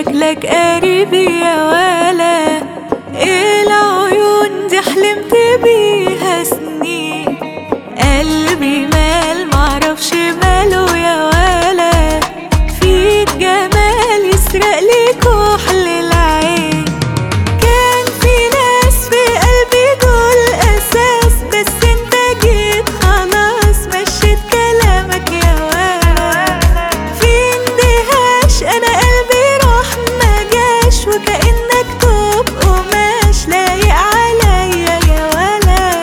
شكلك قريبي يا ولا ايه العيون دي حلمت بيها سنين قلبي مال معرفش ماله يا ولا فيك جمال يسرق لي كحل العين كان في ناس في قلبي دول اساس بس انت جيت خلاص مشيت كلامك يا ولا في اندهاش انا قلبي راح ما جاش وكانك توب قماش لايق عليا يا ولا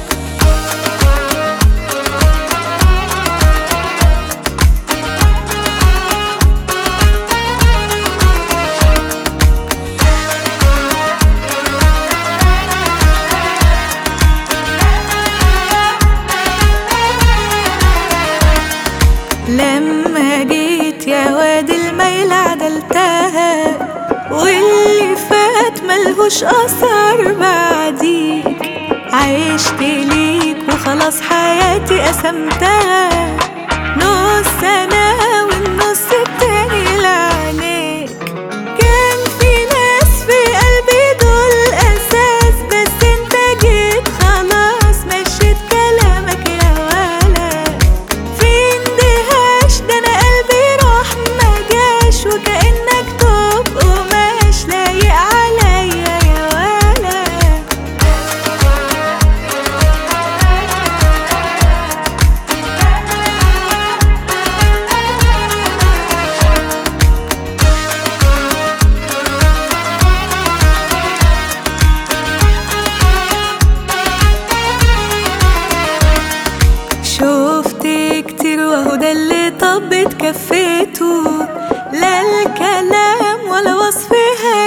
لما جيت يا واد الميل عدلتها واللي فات ملهوش أثر بعديك عشت ليك وخلاص حياتي قسمتها نص أنا والنص التاني لعليك كان في ناس في قلبي دول أساس بس انت جيت خلاص مشيت كلامك يا ولا في اندهاش ده انا قلبي راح ما جاش وكأنك توب قماش لايق عليا يا ولا شفت كتير وهو ده اللي طبت كفيته لا الكلام ولا وصف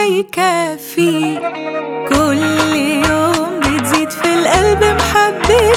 هيكفي كل يوم بتزيد في القلب محبته